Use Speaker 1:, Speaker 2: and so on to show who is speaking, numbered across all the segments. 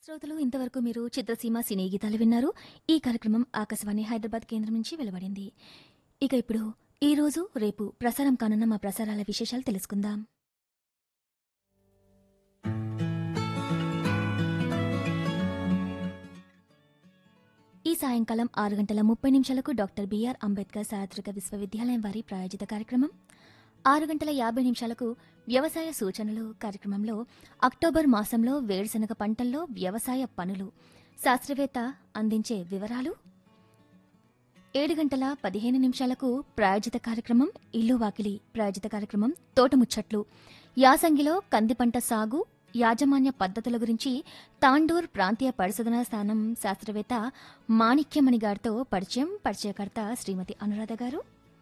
Speaker 1: శ్రోతలు ఇంతవరకు మీరు చిత్రసీమ సినీ గీతాలు విన్నారు ఈ కార్యక్రమం ఆకాశవాణి హైదరాబాద్ కేంద్రం నుంచి వెలువడింది ఇక ఇప్పుడు ఈ రోజు రేపు ప్రసారం కానున్న మా ప్రసారాల విశేషాలు తెలుసుకుందాం ఈ సాయంకాలం ఆరు గంటల ముప్పై నిమిషాలకు డాక్టర్ బిఆర్ అంబేద్కర్ సార్వత్రిక విశ్వవిద్యాలయం వారి ప్రాయోజిత కార్యక్రమం ఆరు గంటల యాభై నిమిషాలకు వ్యవసాయ సూచనలు కార్యక్రమంలో అక్టోబర్ మాసంలో వేరుశనగ పంటల్లో వ్యవసాయ పనులు శాస్త్రవేత్త అందించే వివరాలు ఏడు గంటల పదిహేను నిమిషాలకు ప్రాయోజిత కార్యక్రమం ఇల్లు వాకిలి ప్రాయోజిత కార్యక్రమం తోటముచ్చట్లు యాసంగిలో కంది పంట సాగు యాజమాన్య పద్ధతుల గురించి తాండూర్ ప్రాంతీయ పరిశోధనా స్థానం శాస్త్రవేత్త మాణిక్యమణి గారితో పరిచయం పరిచయకర్త శ్రీమతి అనురాధ గారు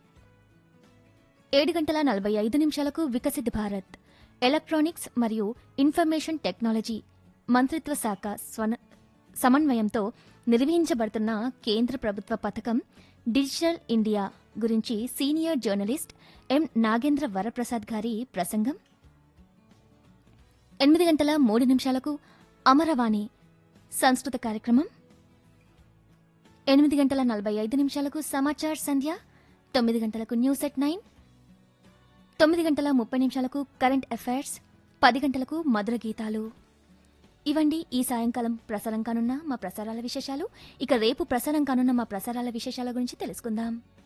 Speaker 1: ఏడు గంటల నలభై ఐదు నిమిషాలకు వికసిత్ భారత్ ఎలక్ట్రానిక్స్ మరియు ఇన్ఫర్మేషన్ టెక్నాలజీ మంత్రిత్వ శాఖ స్వన సమన్వయంతో నిర్వహించబడుతున్న కేంద్ర ప్రభుత్వ పథకం డిజిటల్ ఇండియా గురించి senior journalist M Nagendra Varaprasad గారి ప్రసంగం ఎనిమిది గంటల మూడు నిమిషాలకు అమరవాణి సంస్కృత కార్యక్రమం ఎనిమిది గంటల నలభై ఐదు నిమిషాలకు సమాచార్ సంధ్య తొమ్మిది గంటలకు న్యూస్ ఎట్ నైన్ తొమ్మిది గంటల ముప్పై నిమిషాలకు కరెంట్ అఫైర్స్ పది గంటలకు మధుర గీతాలు ఇవండి ఈ సాయంకాలం ప్రసారం కానున్న మా ప్రసారాల విశేషాలు ఇక రేపు ప్రసారం కానున్న మా ప్రసారాల విశేషాల గురించి తెలుసుకుందాం